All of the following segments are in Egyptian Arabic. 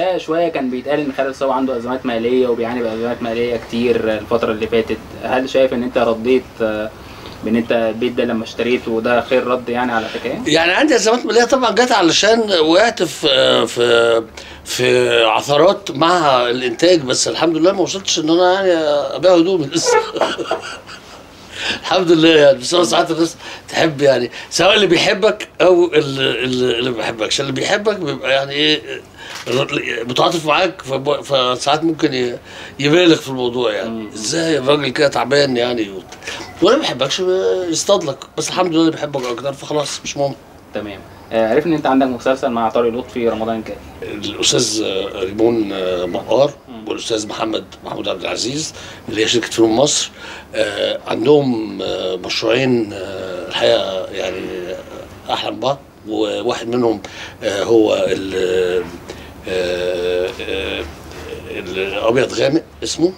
الحقيقه شويه كان بيتقال ان خالد صاوي عنده ازمات ماليه وبيعاني بازمات ماليه كتير الفتره اللي فاتت هل شايف ان انت رديت آه، بان انت البيت ده لما اشتريته وده خير رد يعني على الحكايه يعني عندي ازمات ماليه طبعا جت علشان وقعت في في في عثرات مع الانتاج بس الحمد لله ما وصلتش ان انا يعني ابيع هدومي لسه الحمد لله يعني بس هو ساعات الناس تحب يعني سواء اللي بيحبك او اللي, اللي اللي ما بيحبكش اللي بيحبك بيبقى يعني ايه متعاطف معاك فب- فساعات ممكن ي- يبالغ في الموضوع يعني ازاي الراجل كده تعبان يعني ولا ما بيحبكش يصطادلك بس الحمد لله اللي بيحبك اكتر فخلاص مش مهم تمام آه، عرفنا ان انت عندك مسلسل مع طارق لطفي رمضان الجاي الاستاذ ريمون مقار والاستاذ محمد محمود عبد العزيز اللي هي شركه فيلم مصر آه، عندهم آه، مشروعين آه، الحقيقه يعني احلى من بعض وواحد منهم آه، هو ال- آه، آه، الابيض غامق اسمه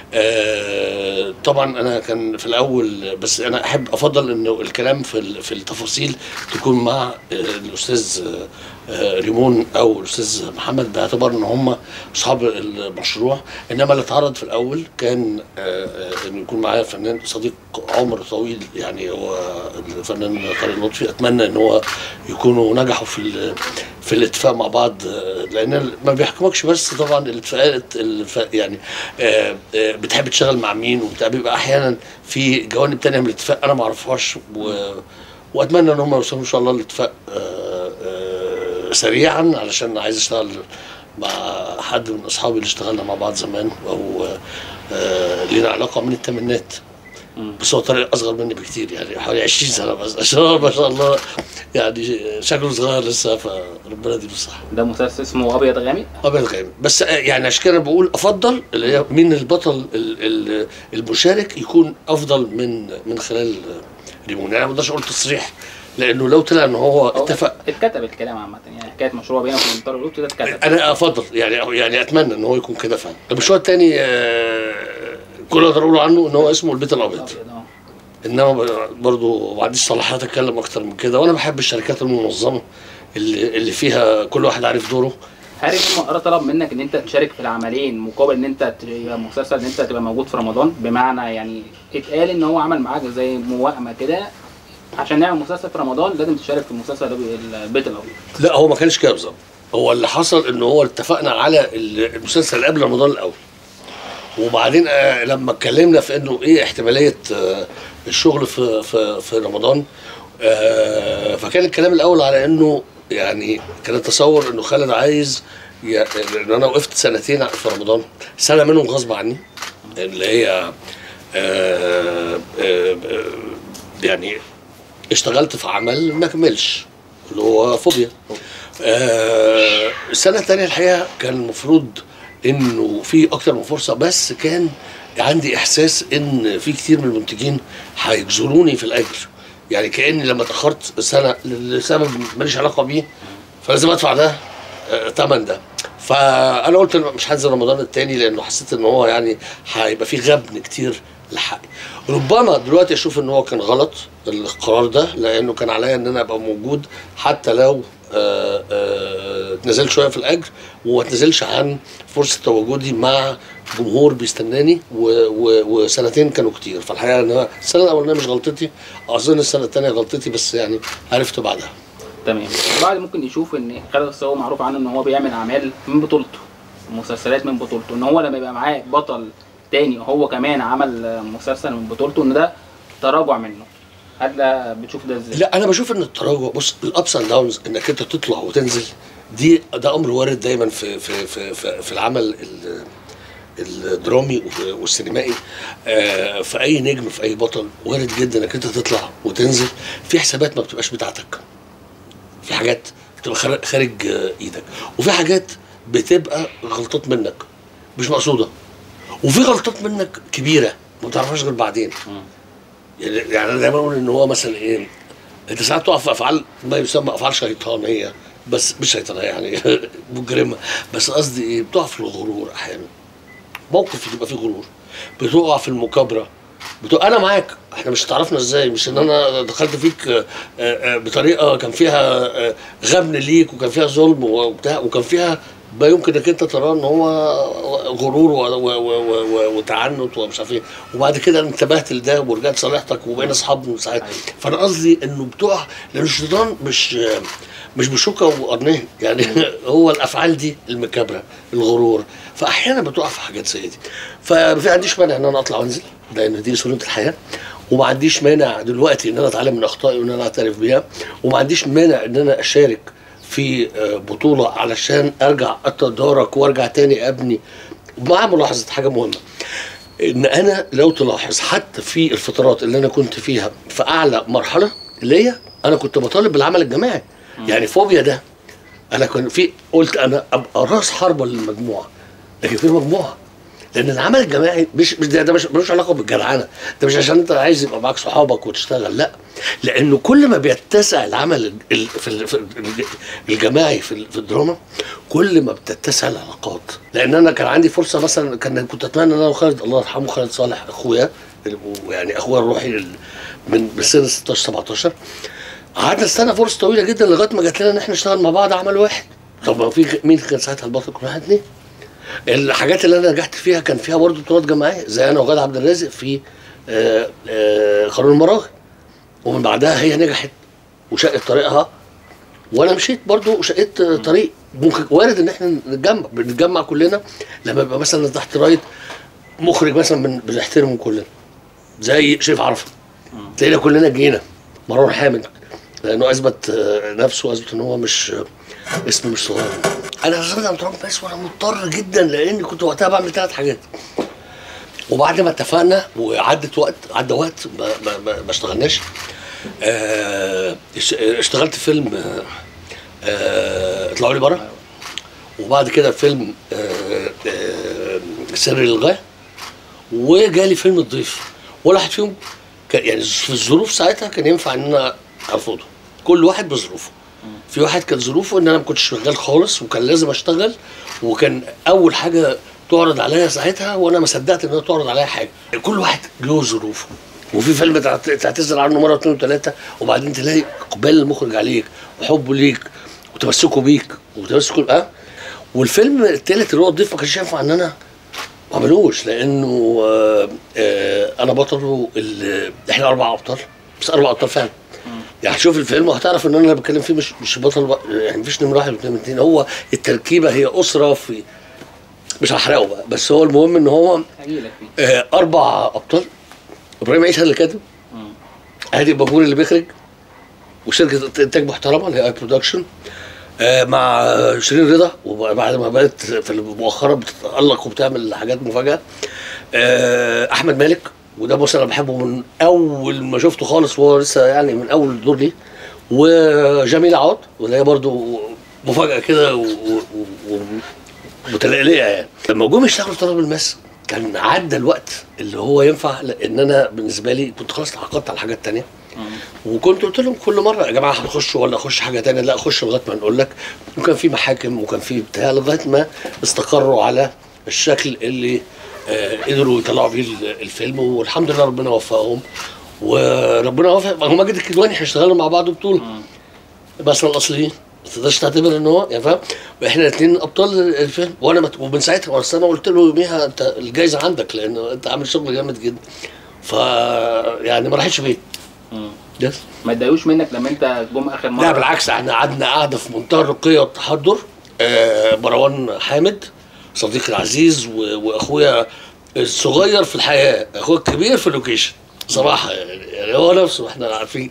آه، طبعا انا كان في الاول بس انا احب افضل انه الكلام في ال- في التفاصيل تكون مع آه، الاستاذ آه، آه، ريمون او الاستاذ محمد باعتبار ان هم اصحاب المشروع انما اللي اتعرض في الاول كان آه، آه، انه يكون معايا فنان صديق عمر طويل يعني هو الفنان طارق لطفي اتمنى ان هو يكونوا نجحوا في ال- في الاتفاق مع بعض آه، لان ما بيحكمكش بس طبعا الاتفاقات الف- يعني آه، آه، بتحب تشتغل مع مين وبتاع بيبقى احيانا في جوانب تانية من الاتفاق انا ما اعرفهاش و- واتمنى ان هم يوصلوا ان شاء الله لاتفاق آه، آه، سريعا علشان عايز اشتغل مع حد من اصحابي اللي اشتغلنا مع بعض زمان او آه، لينا علاقه من الثمانينات بس هو طارق اصغر مني بكتير يعني حوالي 20 سنه بس عشان هو ما شاء الله يعني شكله صغير لسه فربنا يديله الصحه ده مسلسل اسمه ابيض غامق ابيض غامق بس آه، يعني عشان كده بقول افضل اللي هي مين البطل ال- ال- المشارك يكون افضل من من خلال آه، ريمون يعني أنا ما اقدرش اقول تصريح لانه لو طلع ان هو هو اتفق اتكتب الكلام عامه يعني حكايه مشروع بينك وبين طارق لطفي ده اتكتب انا افضل يعني يعني اتمنى ان هو يكون كده فعلا المشروع الثاني آه، كل اللي اقدر اقوله عنه ان هو اسمه البيت الابيض أبيض، آه. انما برضه ما عنديش صلاحيات اتكلم اكتر من كده وانا بحب الشركات المنظمه اللي اللي فيها كل واحد عارف دوره هل المقر طلب منك ان انت تشارك في العملين مقابل ان انت تبقى مسلسل ان انت تبقى موجود في رمضان بمعنى يعني اتقال ان هو عمل معاك زي موائمه كده عشان نعمل مسلسل في رمضان لازم تشارك في المسلسل الأبيض- البيت الابيض لا هو ما كانش كده بالظبط هو اللي حصل ان هو اتفقنا على المسلسل قبل رمضان الاول وبعدين آه، لما اتكلمنا في انه ايه احتماليه آه، الشغل في في في رمضان آه، فكان الكلام الاول على انه يعني كان التصور انه خالد عايز ي- ان انا وقفت سنتين في رمضان سنه منهم غصب عني اللي هي آه، آه، آه، يعني اشتغلت في عمل ما كملش اللي هو فوبيا آه السنه الثانيه الحقيقه كان المفروض انه في اكتر من فرصه بس كان عندي احساس ان في كتير من المنتجين هيجزروني في الاجر يعني كاني لما اتاخرت سنه لسبب ماليش علاقه بيه فلازم ادفع ده آه، تمن ده فانا قلت إنه مش هنزل رمضان التاني لانه حسيت ان هو يعني هيبقى في غبن كتير لحقي ربما دلوقتي اشوف ان هو كان غلط القرار ده لانه كان عليا ان انا ابقى موجود حتى لو آه، آه، اتنزلت شويه في الاجر وما اتنزلش عن فرصه تواجدي مع جمهور بيستناني و- و- وسنتين كانوا كتير فالحقيقه ان أنا السنه الاولانيه مش غلطتي اظن السنه الثانيه غلطتي بس يعني عرفت بعدها تمام البعض ممكن يشوف ان خالد الصاوي معروف عنه ان هو بيعمل اعمال من بطولته مسلسلات من بطولته ان هو لما يبقى معاه بطل تاني وهو كمان عمل مسلسل من بطولته ان ده تراجع منه هل ده بتشوف ده ازاي؟ لا انا بشوف ان التراجع بص الابس اند داونز انك انت تطلع وتنزل دي ده امر وارد دايما في في في في, في العمل ال- الدرامي والسينمائي آه، في اي نجم في اي بطل وارد جدا انك انت تطلع وتنزل في حسابات ما بتبقاش بتاعتك في حاجات بتبقى خار- خارج آه، ايدك وفي حاجات بتبقى غلطات منك مش مقصوده وفي غلطات منك كبيره ما تعرفهاش غير بعدين يعني يعني انا دايما اقول ان هو مثلا ايه انت ساعات تقع في افعال ما يسمى افعال شيطانيه بس مش شيطانيه يعني مجرمه بس قصدي ايه بتقع في الغرور احيانا موقف يبقى فيه غرور بتقع في المكابره بتقع انا معاك احنا مش اتعرفنا ازاي مش ان انا دخلت فيك آه، آه، بطريقه كان فيها آه، غبن ليك وكان فيها ظلم وبتاع وكان فيها ما يمكن انك انت تراه ان هو غرور و- و- و- و- وتعنت ومش عارف ايه وبعد كده انتبهت لده ورجعت صالحتك وبقينا اصحاب من ساعتها أيوة. فانا قصدي انه بتقع لان الشيطان مش مش بشوكه وقرنين يعني هو الافعال دي المكابره الغرور فاحيانا بتقع في حاجات زي دي فما عنديش مانع ان انا اطلع وانزل لان دي سنه الحياه وما عنديش مانع دلوقتي ان انا اتعلم من اخطائي وان انا اعترف بيها وما عنديش مانع ان انا اشارك في آه، بطوله علشان ارجع اتدارك وارجع تاني ابني مع ملاحظه حاجه مهمه ان انا لو تلاحظ حتى في الفترات اللي انا كنت فيها في اعلى مرحله ليا انا كنت بطالب بالعمل الجماعي يعني فوبيا ده انا كنت في قلت انا ابقى راس حربه للمجموعه لكن في مجموعه لان العمل الجماعي مش مش ده, ده مش ملوش علاقه بالجدعنه ده مش عشان انت عايز يبقى معاك صحابك وتشتغل لا لانه كل ما بيتسع العمل ال- في ال- في ال- الجماعي في ال- في الدراما كل ما بتتسع العلاقات لان انا كان عندي فرصه مثلا كان كنت اتمنى ان انا وخالد الله يرحمه خالد صالح اخويا يعني اخويا الروحي ال- من من سن 16 17 قعدنا نستنى فرصه طويله جدا لغايه ما جات لنا ان احنا نشتغل مع بعض عمل واحد طب ما في مين كان ساعتها البطل كل واحد اتنين الحاجات اللي انا نجحت فيها كان فيها برضه بطولات جماعيه زي انا وغادة عبد الرازق في آه، آه، قانون المراغي ومن بعدها هي نجحت وشقت طريقها وانا مشيت برضه وشقيت آه، طريق ممكن وارد ان احنا نتجمع بنتجمع كلنا لما يبقى مثلا تحت رايه مخرج مثلا بن- بنحترمه كلنا زي شريف عرفه تلاقينا كلنا جينا مروان حامد لانه اثبت آه، نفسه واثبت ان هو مش آه، اسم مش صغير انا اشتغلت على ترامب بس وانا مضطر جدا لاني كنت وقتها بعمل ثلاث حاجات وبعد ما اتفقنا وعدت وقت عدى وقت ما, ما, ما, ما اشتغلناش آه اش- اشتغلت فيلم آه آه اطلعوا لي بره وبعد كده فيلم آه آه سر للغايه وجالي فيلم الضيف ولا واحد فيهم كان يعني في الظروف ساعتها كان ينفع ان انا ارفضه كل واحد بظروفه في واحد كان ظروفه ان انا ما كنتش شغال خالص وكان لازم اشتغل وكان اول حاجه تعرض عليا ساعتها وانا ما صدقت ان هي تعرض عليا حاجه كل واحد له ظروفه وفي فيلم تعت- تعتذر عنه مره واثنين وثلاثه وبعدين تلاقي اقبال المخرج عليك وحبه ليك وتمسكه بيك وتمسكه اه والفيلم التالت اللي هو الضيف ما كانش ينفع ان انا ما عملوش لانه آه آه انا بطل ال- احنا اربع ابطال بس اربع ابطال فعلا يعني هتشوف الفيلم وهتعرف ان انا اللي بتكلم فيه مش مش بطل بقى يعني مفيش نمره واحد واثنين اتنين هو التركيبه هي اسره في مش هحرقه بقى بس هو المهم ان هو هجيلك فيه آه اربع ابطال ابراهيم عيسى اللي كاتب مم. هادي بابور اللي بيخرج وشركه انتاج محترمه اللي هي اي برودكشن آه مع شيرين رضا وبعد ما بقت في مؤخرا بتتالق وبتعمل حاجات مفاجاه آه احمد مالك وده بص انا بحبه من اول ما شفته خالص وهو لسه يعني من اول دور ليه وجميل عوض واللي هي برضو مفاجاه كده و- و- و- متلقلقه يعني لما جم يشتغلوا في طلب المس كان عدى الوقت اللي هو ينفع لان انا بالنسبه لي كنت خلاص اتعاقدت على حاجات تانية وكنت قلت لهم كل مره يا جماعه هتخشوا ولا اخش حاجه تانية لا اخش لغايه ما نقول لك وكان في محاكم وكان في بتاع لغايه ما استقروا على الشكل اللي آه قدروا يطلعوا بيه ال- الفيلم والحمد لله ربنا وفقهم وربنا وفق هم ماجد الكدواني احنا اشتغلنا مع بعض بطوله بس الاصليين ما تقدرش تعتبر ان هو يعني فاهم احنا الاثنين ابطال الفيلم وانا مت... ومن ساعتها بس انا قلت له يوميها انت الجايزه عندك لان انت عامل شغل جامد جدا ف يعني ما راحتش بيه مم. يس ما اتضايقوش منك لما انت جم اخر مره لا بالعكس احنا قعدنا قعده في منتهى الرقي والتحضر آه مروان حامد صديقي العزيز و... واخويا الصغير في الحياه اخويا الكبير في اللوكيشن صراحه يعني, يعني هو نفسه احنا عارفين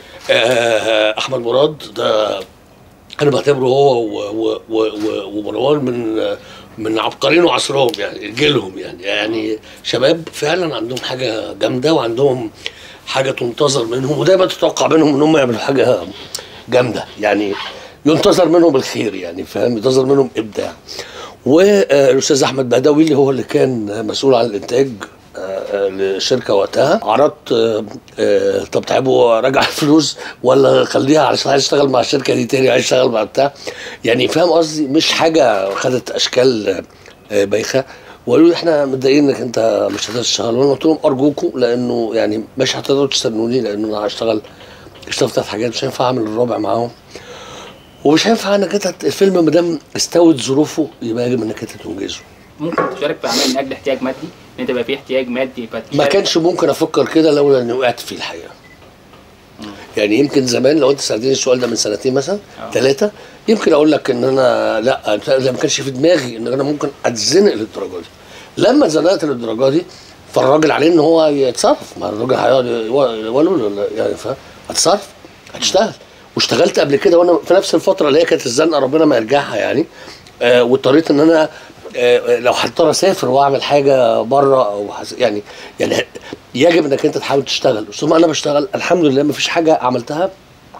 آه احمد مراد ده انا بعتبره هو و- و- و- و- ومروان من من عبقريين وعصرهم يعني جيلهم يعني يعني شباب فعلا عندهم حاجه جامده وعندهم حاجه تنتظر منهم ودايما تتوقع منهم ان هم يعملوا حاجه جامده يعني ينتظر منهم الخير يعني فاهم ينتظر منهم ابداع والاستاذ احمد بدوي اللي هو اللي كان مسؤول عن الانتاج آه، للشركه وقتها عرضت آه، آه، طب تعبوا راجع الفلوس ولا خليها علشان عايز اشتغل مع الشركه دي تاني عايز اشتغل مع بتاع يعني فاهم قصدي مش حاجه خدت اشكال آه، بايخه وقالوا لي احنا متضايقين انك انت مش هتقدر تشتغل وانا قلت لهم ارجوكم لانه يعني مش هتقدروا تستنوني لانه انا هشتغل اشتغلت ثلاث حاجات مش هينفع اعمل الرابع معاهم ومش هينفع انك انت الفيلم ما دام استوت ظروفه يبقى يجب انك انت تنجزه ممكن تشارك في اعمال من اجل احتياج مادي ان انت يبقى في احتياج مادي فتشارك ما كانش ممكن افكر كده لولا اني وقعت فيه الحقيقه يعني يمكن زمان لو انت سالتني السؤال ده من سنتين مثلا آه. ثلاثه يمكن اقول لك ان انا لا ده ما كانش في دماغي ان انا ممكن اتزنق للدرجه دي لما اتزنقت للدرجه دي فالراجل عليه ان هو يتصرف ما الراجل هيقعد يقول ولا يعني فاهم هتصرف هتشتغل واشتغلت قبل كده وانا في نفس الفتره اللي هي كانت الزنقه ربنا ما يرجعها يعني آه واضطريت ان انا آه لو هضطر اسافر واعمل حاجه بره او حس- يعني يعني يجب انك انت تحاول تشتغل ثم انا بشتغل الحمد لله ما فيش حاجه عملتها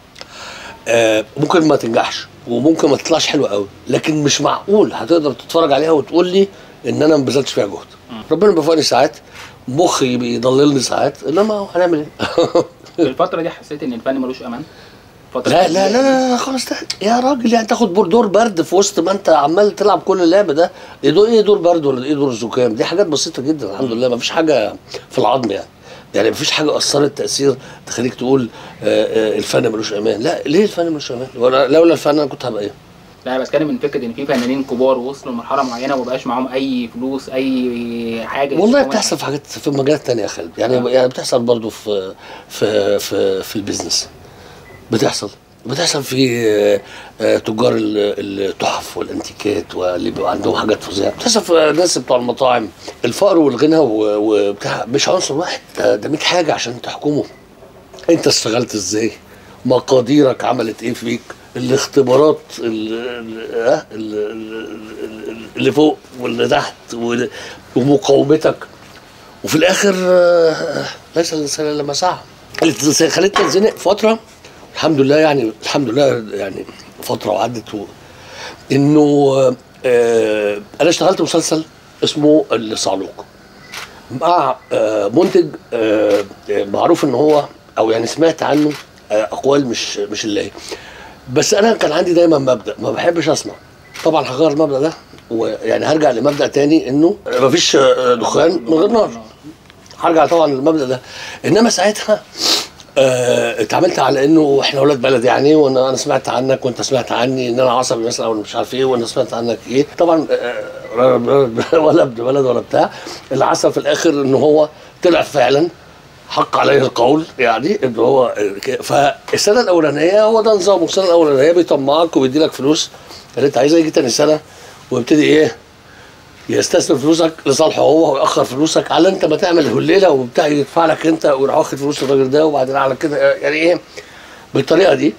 آه، ممكن ما تنجحش وممكن ما تطلعش حلوه قوي لكن مش معقول هتقدر تتفرج عليها وتقول لي ان انا ما بذلتش فيها جهد ربنا بيوفقني ساعات مخي بيضللني ساعات انما هنعمل ايه في الفتره دي حسيت ان الفن ملوش امان فترة لا لا لا لا, لا خلاص ده يا راجل يعني تاخد بور- دور برد في وسط ما انت عمال تلعب كل اللعب ده ايه دور ايه دور برد ولا ايه دور الزكام دي حاجات بسيطه جدا الحمد لله ما فيش حاجه في العظم يعني يعني ما فيش حاجه اثرت تاثير تخليك تقول آه، آه، الفن ملوش امان لا ليه الفن ملوش امان ولا لولا الفن انا كنت هبقى ايه لا انا بتكلم من فكره ان في فنانين كبار وصلوا لمرحله معينه وما بقاش معاهم اي فلوس اي حاجه والله يشتغلوا بتحصل في حاجات في مجالات تانية يا خالد يعني يعني بتحصل برضو في في في في البيزنس بتحصل بتحصل في آه، آه، تجار ال- التحف والانتيكات واللي بيبقى عندهم حاجات فظيعه بتحصل في الناس بتوع المطاعم الفقر والغنى و- وبتاع مش عنصر واحد ده ده 100 حاجه عشان تحكمه انت اشتغلت ازاي مقاديرك عملت ايه فيك الاختبارات ال- ال- آه، ال- ال- ال- اللي فوق واللي تحت وال- ومقاومتك وفي الاخر آه، ليس الانسان الا ما سعى اللي خلتني اتزنق فتره الحمد لله يعني الحمد لله يعني فتره وعدت و... انه آه انا اشتغلت مسلسل اسمه الصعلوق مع آه منتج آه آه، معروف ان هو او يعني سمعت عنه آه اقوال مش مش اللي هي بس انا كان عندي دايما مبدا ما بحبش اسمع طبعا هغير المبدا ده ويعني هرجع لمبدا تاني انه مفيش آه، دخان من غير نار هرجع طبعا للمبدا ده انما ساعتها آه، اتعاملت على انه احنا اولاد بلد يعني وانا انا سمعت عنك وانت سمعت عني ان انا عصبي مثلا او مش عارف ايه وانا سمعت عنك ايه طبعا آه، ولا ابن بلد ولا بتاع اللي حصل في الاخر ان هو طلع فعلا حق عليه القول يعني ان هو فالسنه الاولانيه هو ده نظامه السنه الاولانيه بيطمعك وبيدي لك فلوس اللي انت عايزها يجي تاني سنه ويبتدي ايه يستثمر فلوسك لصالحه هو ويأخر فلوسك على انت ما تعمل هليله وبتاع يدفع لك انت ويروح واخد فلوس الراجل ده وبعدين على كده يعني ايه بالطريقه دي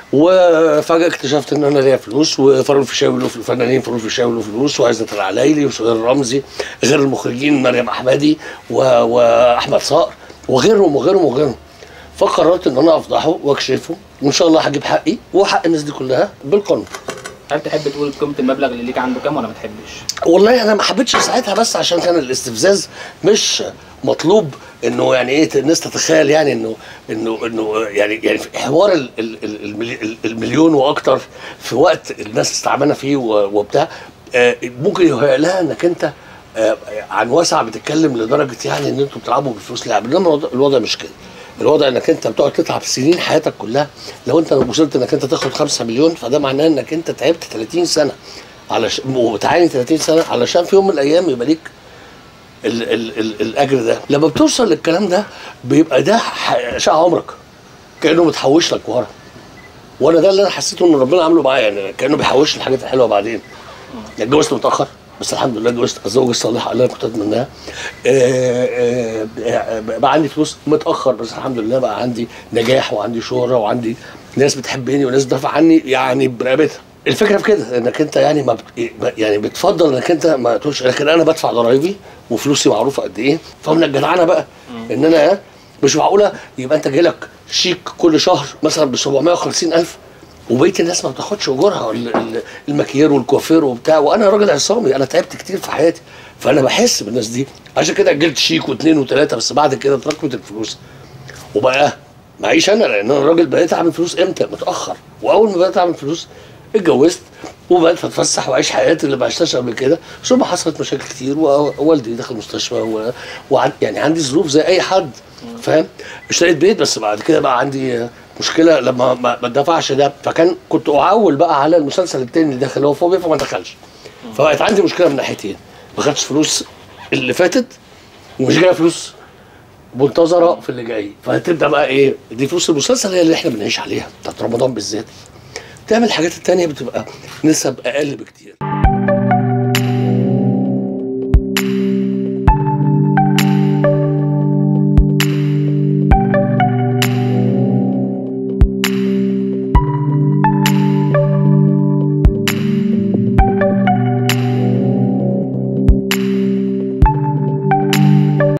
وفجاه اكتشفت ان انا ليا فلوس وفاروق الفيشاوي له الفنانين فاروق الفيشاوي له فلوس وعزت العلايلي وسهير رمزي غير المخرجين مريم احمدي و... واحمد صقر وغيرهم وغيرهم وغيرهم فقررت ان انا افضحه واكشفه وان شاء الله هجيب حقي وحق الناس دي كلها بالقانون هل تحب تقول قيمه المبلغ اللي ليك عنده كام ولا ما تحبش؟ والله انا ما حبيتش ساعتها بس عشان كان الاستفزاز مش مطلوب انه يعني ايه الناس تتخيل يعني انه انه انه يعني يعني في حوار ال- ال- ال- الملي- المليون واكتر في وقت الناس استعملنا فيه و- وبتاع آه، ممكن يهيأ لها انك انت آه، عن وسع بتتكلم لدرجه يعني ان انتوا بتلعبوا بالفلوس لعب انما الوضع- الوضع مش كده الوضع انك انت بتقعد تتعب سنين حياتك كلها لو انت وصلت انك انت تاخد 5 مليون فده معناه انك انت تعبت 30 سنه علشان وتعاني 30 سنه علشان في يوم من الايام يبقى ليك ال ال ال الاجر ده لما بتوصل للكلام ده بيبقى ده ح- شقى عمرك كانه متحوش لك ورا وانا ده اللي انا حسيته ان ربنا عامله معايا يعني كانه بيحوش لي الحاجات الحلوه بعدين يعني اتجوزت متاخر بس الحمد لله اتجوزت الزوجه الصالحه اللي انا كنت اتمناها آه، آه، آه، بقى عندي فلوس متاخر بس الحمد لله بقى عندي نجاح وعندي شهره وعندي ناس بتحبني وناس بتدافع عني يعني برقبتها الفكره في كده انك انت يعني ما بت... يعني بتفضل انك انت ما تقولش لكن انا بدفع ضرايبي وفلوسي معروفه قد ايه فمن الجدعنه بقى ان انا مش معقوله يبقى انت جايلك شيك كل شهر مثلا ب 750 الف وبقيه الناس ما بتاخدش اجورها ال- ال- المكيير والكوافير وبتاع وانا راجل عصامي انا تعبت كتير في حياتي فانا بحس بالناس دي عشان كده اجلت شيك واثنين وثلاثه بس بعد كده اتراكمت الفلوس وبقى معيش انا لان انا راجل بقيت اعمل فلوس امتى متاخر واول ما بدات اعمل فلوس اتجوزت وبقيت اتفسح واعيش حياتي اللي ما عشتهاش قبل كده ثم حصلت مشاكل كتير ووالدي دخل المستشفى و... وعن... يعني عندي ظروف زي اي حد فاهم اشتريت بيت بس بعد كده بقى عندي مشكله لما ما ما اتدفعش ده فكان كنت اعول بقى على المسلسل التاني اللي دخل هو فوبيا فما دخلش فبقت عندي مشكله من ناحيتين ما خدتش فلوس اللي فاتت ومش جايه فلوس منتظره في اللي جاي فهتبدا بقى ايه دي فلوس المسلسل هي اللي احنا بنعيش عليها بتاعت رمضان بالذات تعمل الحاجات التانية بتبقى نسب اقل بكتير